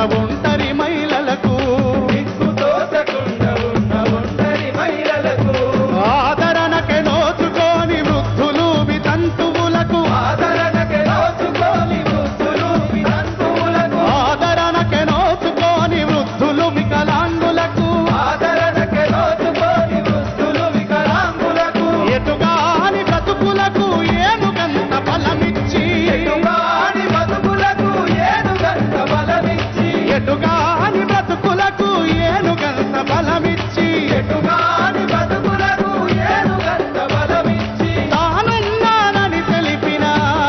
ఒంటరి మహిళలకు దిక్కు తోచకుండా ఉన్న ఒంటరి మహిళలకు ఆదరణకే నోచుకోని వృద్ధులు వితంతువులకు ఆదరణకి నోచుకోని వృద్ధులు వితంతువులకు ఆదరణకే నోచుకోని వృద్ధులు వికలాంగులకు ఆదరణకి నోచుకోని వృద్ధులు వికలాంగులకు ఎటుగాని బ్రతుకులకు ఏనుగంత బలమిచ్చి ఎటుగాని బతుకులకు ఏనుగంట బలమిచ్చి ఎటుగాని బ్రతుకులకు ఏనుగంత బలమిచ్చి ఎటుగాని బతుకులకు ఏనుగంట బలమిచ్చి తానున్నానని తెలిపిన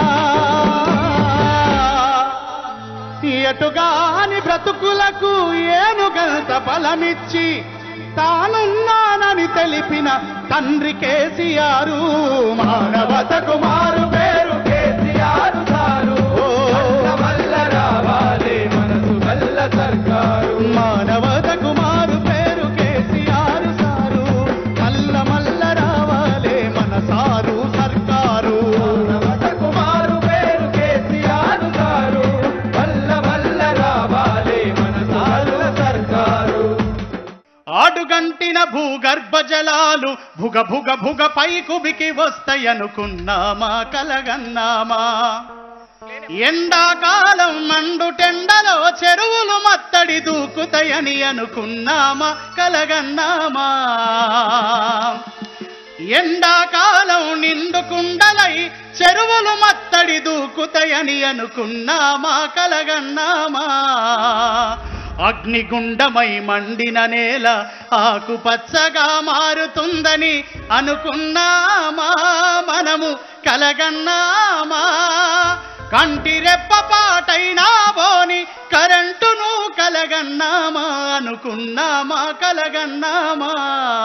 ఎటుగాని బ్రతుకులకు ఏనుగంత బలమిచ్చి తానున్నానని తెలిపిన తండ్రి కేసీఆరు మానవతకు మారు పేరు కేసీఆర్ సారు ఓ. వల్ల రావాలి మనసు వల్ల సర్కారు మానవతకు మారు పేరు కేసీఆర్ సారు మల్ల మల్ల రావాలే మన సారు సర్కారు నవత కుమారు పేరు కేసీఆర్ సారు వల్ల వల్ల రావాలి మనసు వల్ల సర్కారు ఆడుగంటిన భూగర్భ జలాలు భుగ భుగ భుగ పైకుబికి వస్తాయనుకున్నామా కలగన్నామా ఎండాకాలం మండుటెండలో చెరువులు మత్తడి దూకుతాయని అనుకున్నామా కలగన్నామా ఎండాకాలం నిండుకుండలై చెరువులు మత్తడి దూకుతాయని అనుకున్నామా కలగన్నామా అగ్నిగుండమై మండిన నేల ఆకుపచ్చగా మారుతుందని అనుకున్నామా మనము కలగన్నామా కంటి రెప్పపాటైనా బోని కరెంటును కలగన్నామా అనుకున్నామా కలగన్నామా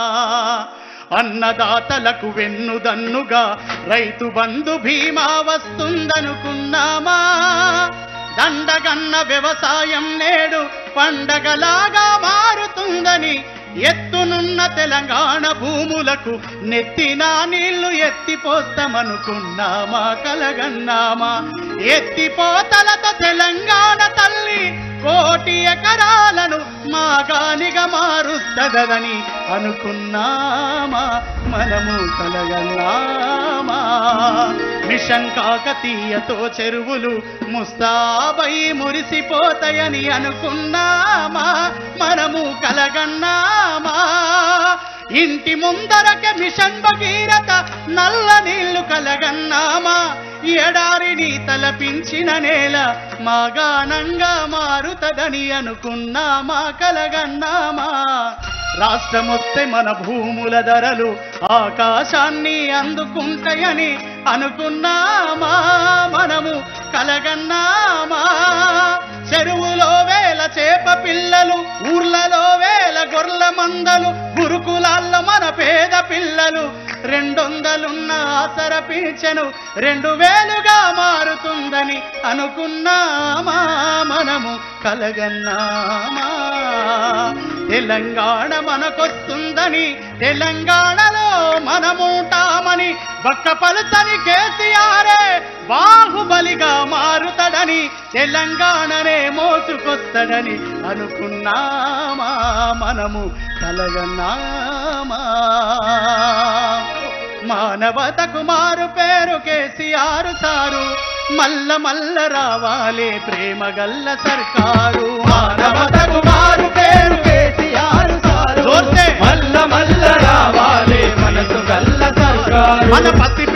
అన్నదాతలకు వెన్నుదన్నుగా రైతు బంధు భీమా వస్తుందనుకున్నామా దండగన్న వ్యవసాయం నేడు పండగలాగా మారుతుందని ఎత్తునున్న తెలంగాణ భూములకు నెత్తినా నీళ్లు ఎత్తిపోస్తామనుకున్నామా కలగన్నామా ఎత్తిపోతలతో తెలంగాణ తల్లి కోటి ఎకరాలను మాగానిగా మారుస్తదని అనుకున్నామా మనము కలగన్నామా మిషన్ కాకతీయతో చెరువులు ముస్తాబై మురిసిపోతాయని అనుకున్నామా మనము కలగన్నామా ఇంటి ముందరకే మిషన్ భగీరథ నల్ల నీళ్లు కలగన్నామా ఎడారిని తలపించిన నేల మాగానంగా మారుతదని అనుకున్నామా కలగన్నామా రాష్ట్రమొస్తే మన భూముల ధరలు ఆకాశాన్ని అందుకుంటాయని అనుకున్నామా మనము కలగన్నామా చెరువులో వేల చేప పిల్లలు ఊర్లలో వేల గొర్రెల మందలు గురుకులాల్లో మన పేద పిల్లలు రెండొందలున్న ఆసర పీచెను రెండు వేలుగా మారుతుందని అనుకున్నామా మనము కలగన్నామా తెలంగాణ మనకొస్తుందని తెలంగాణలో మనముంటామని బక్క పలుతని కేసీఆరే బాహుబలిగా మారుతాడని తెలంగాణనే మోసుకొస్తాడని అనుకున్నామా మనము కలగన్నామా మానవతకు మారు పేరు కేసీఆర్ సారు మల్ల మల్ల రావాలే ప్రేమ గల్ల సర్కారు మానవతకు మారు పేరు కేసీఆర్ సారు జోర్సే. మల్ల మల్ల రావాలి మనసు గల్ల సర్కారు మన పసి